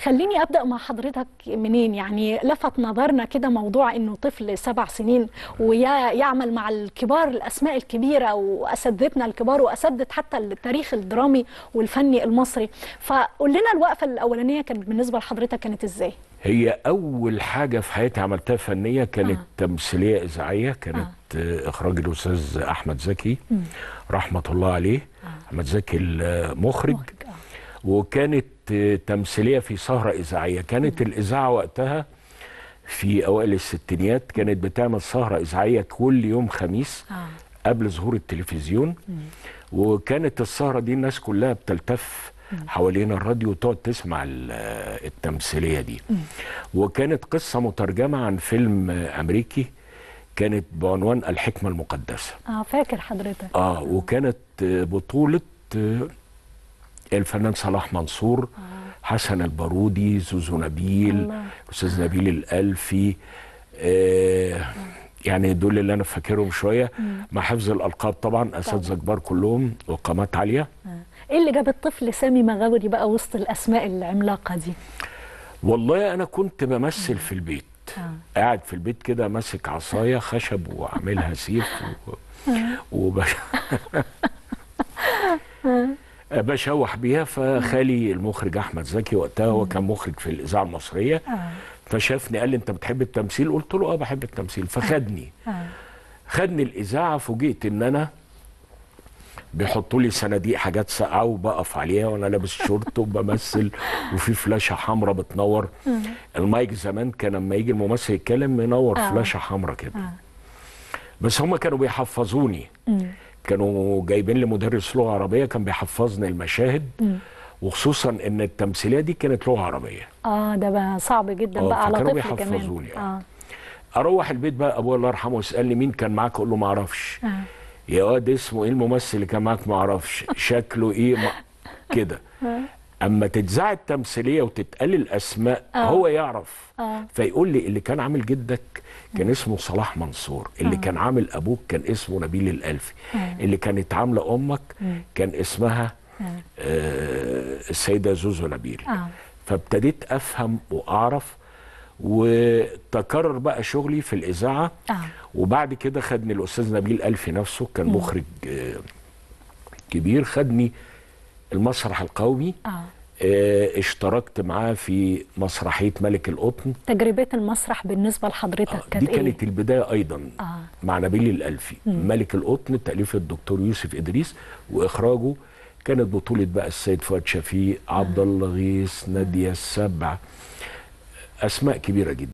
خليني ابدا مع حضرتك منين يعني لفت نظرنا كده موضوع انه طفل سبع سنين ويعمل مع الكبار الاسماء الكبيره واساتذتنا الكبار واساتذه حتى التاريخ الدرامي والفني المصري فقول لنا الوقفه الاولانيه كانت بالنسبه لحضرتك كانت ازاي هي اول حاجه في حياتي عملتها فنيه كانت آه. تمثيليه اذاعيه كانت آه. اخراج الاستاذ احمد زكي م. رحمه الله عليه آه. احمد زكي المخرج آه. وكانت تمثيليه في سهره اذاعيه كانت م. الاذاعه وقتها في اوائل الستينيات كانت بتعمل سهره اذاعيه كل يوم خميس آه. قبل ظهور التلفزيون م. وكانت السهره دي الناس كلها بتلتف حوالين الراديو وتقعد تسمع التمثيليه دي وكانت قصه مترجمه عن فيلم امريكي كانت بعنوان الحكمه المقدسه اه فاكر حضرتك اه وكانت بطوله الفنان صلاح منصور آه. حسن البارودي زوزو نبيل استاذ نبيل الالفي آه يعني دول اللي انا فاكرهم شويه مع حفظ الالقاب طبعا اساتذه كبار كلهم وقامات عاليه آه. ايه اللي جاب الطفل سامي مغاوري بقى وسط الاسماء العملاقه دي والله انا كنت بمثل في البيت آه. قاعد في البيت كده ماسك عصايه خشب وعاملها سيف و... وبش... بشوح بيها فخالي المخرج احمد زكي وقتها هو كان مخرج في الاذاعه المصريه آه. فشافني قال لي انت بتحب التمثيل قلت له اه بحب التمثيل فخدني آه. خدني الاذاعه فوجئت ان انا بيحطوا لي صناديق حاجات ساقعه وبقف عليها وانا لابس شورت وبمثل وفي فلاشه حمراء بتنور المايك زمان كان لما يجي الممثل يتكلم منور آه. فلاشه حمراء كده آه. بس هم كانوا بيحفظوني مم. كانوا جايبين لي مدرس لغه عربيه كان بيحفظني المشاهد مم. وخصوصا ان التمثيليه دي كانت لغه عربيه اه ده بقى صعب جدا بقى على طفل كمان بيحفظوني آه. اروح البيت بقى ابويا الله يرحمه يسالني مين كان معاك اقول له ما اعرفش آه. يا واد اسمه ايه الممثل اللي كان معاك ما اعرفش شكله ايه ما... كده اما تتذاع التمثيليه وتتقال الاسماء آه. هو يعرف آه. فيقول لي اللي كان عامل جدك كان اسمه صلاح منصور اللي آه. كان عامل ابوك كان اسمه نبيل الالفي آه. اللي كانت عامله امك كان اسمها آه. آه السيده زوزو نبيل آه. فابتديت افهم واعرف وتكرر بقى شغلي في الاذاعه آه. وبعد كده خدني الاستاذ نبيل الفي نفسه كان م. مخرج آه كبير خدني المسرح القومي آه. آه اشتركت معاه في مسرحيه ملك القطن تجربه المسرح بالنسبه لحضرتك آه كانت دي كانت إيه؟ البدايه ايضا آه. مع نبيل الالفي م. ملك القطن تاليف الدكتور يوسف ادريس واخراجه كانت بطوله بقى السيد فؤاد شفيق عبد الله غيث ناديه السبع اسماء كبيره جدا